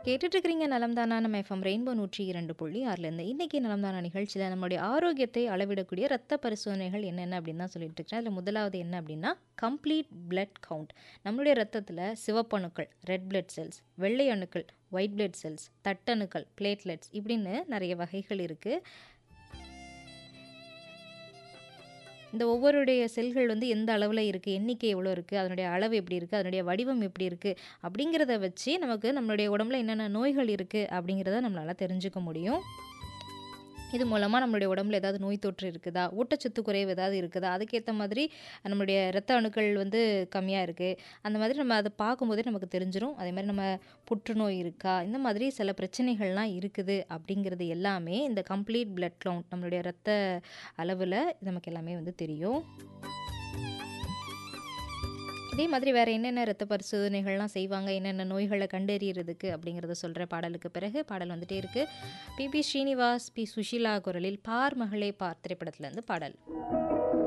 கேட்டுட்டு இருக்கிறீங்க நலம் தானா நம்ம எஃப்எம் ரெயின்போ நூற்றி இரண்டு புள்ளி ஆறுலேருந்து இன்றைக்கி நலம் தானா நிகழ்ச்சியில் நம்மளுடைய ஆரோக்கியத்தை அளவிடக்கூடிய ரத்த பரிசோதனைகள் என்னென்ன அப்படின்னு தான் சொல்லிட்டு இருக்கிறேன் அதில் முதலாவது என்ன அப்படின்னா கம்ப்ளீட் பிளட் கவுண்ட் நம்மளுடைய ரத்தத்தில் சிவப்பணுக்கள் ரெட் பிளட் செல்ஸ் வெள்ளை அணுக்கள் ஒயிட் பிளட் செல்ஸ் தட்டணுக்கள் பிளேட்லெட்ஸ் இப்படின்னு நிறைய வகைகள் இருக்குது இந்த ஒவ்வொருடைய செல்கள் வந்து எந்த அளவில் இருக்குது எண்ணிக்கை எவ்வளோ இருக்குது அதனுடைய அளவு எப்படி இருக்குது அதனுடைய வடிவம் எப்படி இருக்குது அப்படிங்கிறத வச்சு நமக்கு நம்மளுடைய உடம்புல என்னென்ன நோய்கள் இருக்குது அப்படிங்கிறத நம்மளால் தெரிஞ்சுக்க முடியும் இது மூலமாக நம்மளுடைய உடம்புல ஏதாவது நோய் தொற்று இருக்குதா ஊட்டச்சத்து குறைவு ஏதாவது இருக்குதா அதுக்கேற்ற மாதிரி நம்மளுடைய இரத்த அணுக்கள் வந்து கம்மியாக இருக்குது அந்த மாதிரி நம்ம அதை பார்க்கும்போதே நமக்கு தெரிஞ்சிடும் அதே மாதிரி நம்ம புற்றுநோய் இருக்கா இந்த மாதிரி சில பிரச்சனைகள்லாம் இருக்குது அப்படிங்கிறது எல்லாமே இந்த கம்ப்ளீட் பிளட் கவுண்ட் நம்மளுடைய ரத்த அளவில் நமக்கு எல்லாமே வந்து தெரியும் இதே மாதிரி வேறு என்னென்ன ரத்த பரிசோதனைகள்லாம் செய்வாங்க என்னென்ன நோய்களை கண்டறியறதுக்கு அப்படிங்கிறத சொல்கிற பாடலுக்கு பிறகு பாடல் வந்துட்டே இருக்குது பிபி ஸ்ரீனிவாஸ் பி சுஷீலா குரலில் பார் மகளே பார் திரைப்படத்துலேருந்து பாடல்